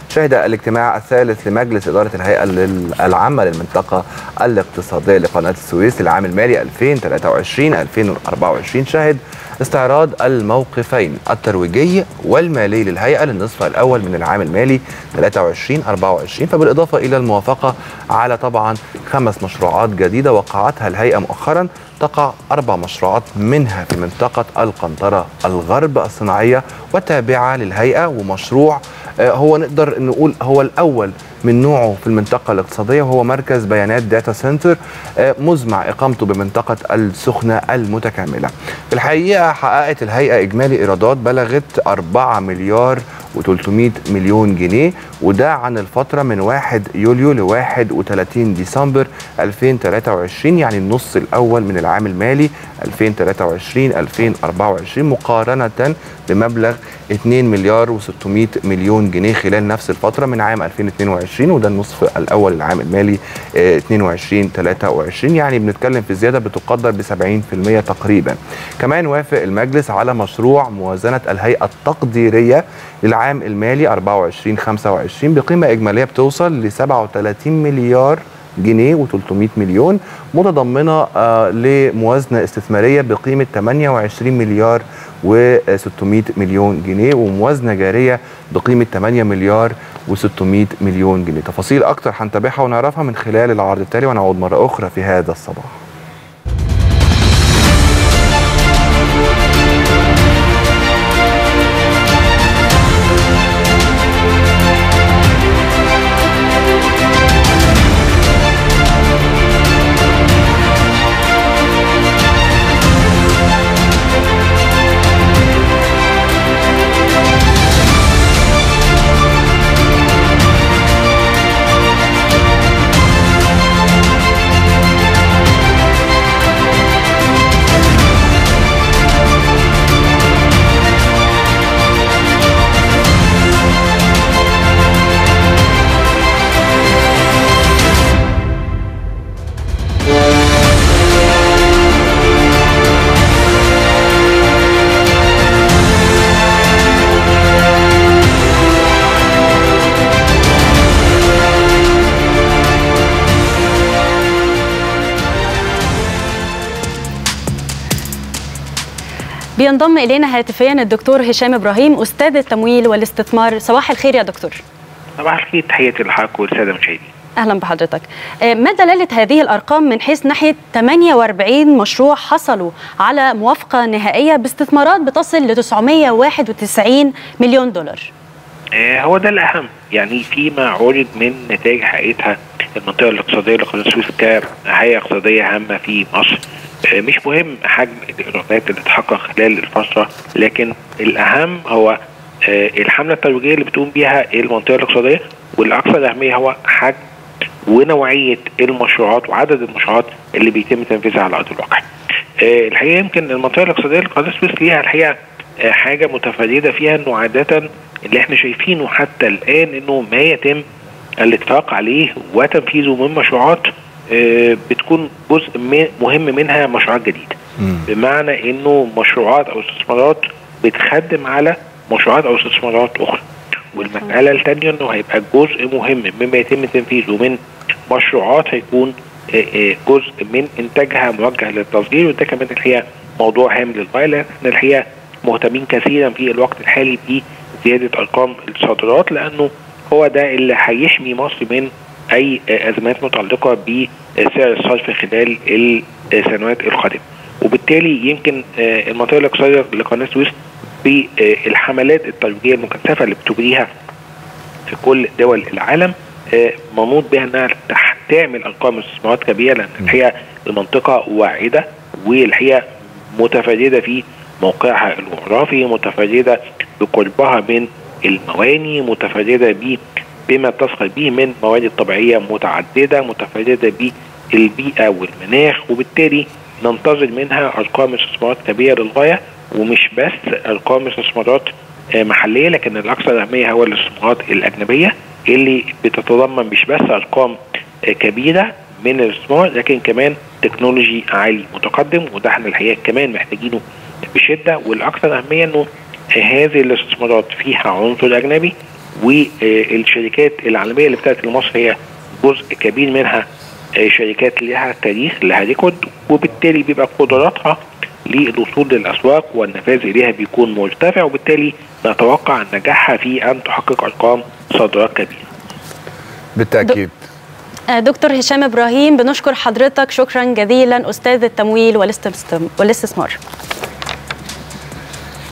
شهد الاجتماع الثالث لمجلس إدارة الهيئة العامة للمنطقة الاقتصادية لقناة السويس للعام المالي 2023-2024 شهد استعراض الموقفين الترويجي والمالي للهيئة للنصف الأول من العام المالي 23-24 فبالإضافة إلى الموافقة على طبعا خمس مشروعات جديدة وقعتها الهيئة مؤخرا تقع أربع مشروعات منها في منطقة القنطرة الغرب الصناعية والتابعة للهيئة ومشروع هو نقدر نقول هو الأول من نوعه في المنطقة الاقتصادية وهو مركز بيانات داتا سنتر مزمع إقامته بمنطقة السخنة المتكاملة في الحقيقة حققت الهيئة إجمالي إيرادات بلغت 4 مليار و300 مليون جنيه وده عن الفترة من 1 يوليو ل 31 ديسمبر 2023 يعني النص الأول من العام المالي 2023-2024 مقارنة بمبلغ 2 مليار و600 مليون جنيه خلال نفس الفترة من عام 2022 وده النصف الأول العام المالي 22-23 يعني بنتكلم في زيادة بتقدر ب 70% تقريبا كمان وافق المجلس على مشروع موازنة الهيئة التقديرية للعام المالي 24-25 بقيمة إجمالية بتوصل ل 37 مليار جنيه و300 مليون متضمنه آه لموازنه استثماريه بقيمه 28 مليار و600 مليون جنيه وموازنه جاريه بقيمه 8 مليار و600 مليون جنيه تفاصيل اكتر هنتابعها ونعرفها من خلال العرض التالي ونعود مره اخرى في هذا الصباح بينضم الينا هاتفيا الدكتور هشام ابراهيم استاذ التمويل والاستثمار صباح الخير يا دكتور صباح الخير تحياتي لحضرتك والساده المشاهدين اهلا بحضرتك ما دلاله هذه الارقام من حيث ناحيه 48 مشروع حصلوا على موافقه نهائيه باستثمارات بتصل ل 991 مليون دولار هو ده الاهم يعني فيما عرض من نتائج حقيقتها المنطقه الاقتصاديه لقناه السويس كهيئه اقتصاديه هامه في مصر مش مهم حجم الايرادات اللي اتحقق خلال الفتره لكن الاهم هو الحمله الترويجيه اللي بتقوم بيها المنطقه الاقتصاديه والاكثر اهميه هو حجم ونوعيه المشروعات وعدد المشروعات اللي بيتم تنفيذها على ارض الواقع. الحقيقه يمكن المنطقه الاقتصاديه لقناه السويس ليها الحقيقه حاجه متفرده فيها انه عاده اللي احنا شايفينه حتى الان انه ما يتم الاتفاق عليه وتنفيذه من مشروعات بتكون جزء مهم منها مشروعات جديده بمعنى انه مشروعات او استثمارات بتخدم على مشروعات او استثمارات اخرى والمساله الثانيه انه هيبقى جزء مهم مما يتم تنفيذه من مشروعات هيكون جزء من انتاجها موجه للتصدير وده كمان الحقيقه موضوع هام للغايه لان احنا الحقيقه مهتمين كثيرا في الوقت الحالي بزياده ارقام الصادرات لانه هو ده اللي هيحمي مصر من اي ازمات متعلقه بسعر الصرف خلال السنوات القادمه وبالتالي يمكن المنطقه الاقتصاديه لقناه السويس بالحملات الترويجيه المكثفه اللي بتجريها في كل دول العالم منوط بها انها تعمل ارقام استثمارات كبيره لان الحقيقه المنطقه واعده والحقيقه متفرده في موقعها الجغرافي متفرده بقربها من المواني متفرده ب بما تسخر به من موارد طبيعيه متعدده متفرده بالبيئه والمناخ وبالتالي ننتظر منها ارقام استثمارات كبيره للغايه ومش بس ارقام استثمارات محليه لكن الاكثر اهميه هو الاستثمارات الاجنبيه اللي بتتضمن مش بس ارقام كبيره من الاستثمار لكن كمان تكنولوجي عالي متقدم وده احنا الحقيقه كمان محتاجينه بشده والاكثر اهميه انه هذه الاستثمارات فيها عنصر اجنبي والشركات العالميه اللي بتاتي لمصر هي جزء كبير منها آه، شركات لها تاريخ لها ريكورد وبالتالي بيبقى قدراتها للوصول للاسواق والنفاذ اليها بيكون مرتفع وبالتالي نتوقع نجاحها في ان تحقق ارقام صادرات كبيره. بالتاكيد آه، دكتور هشام ابراهيم بنشكر حضرتك شكرا جزيلا استاذ التمويل والاستثمار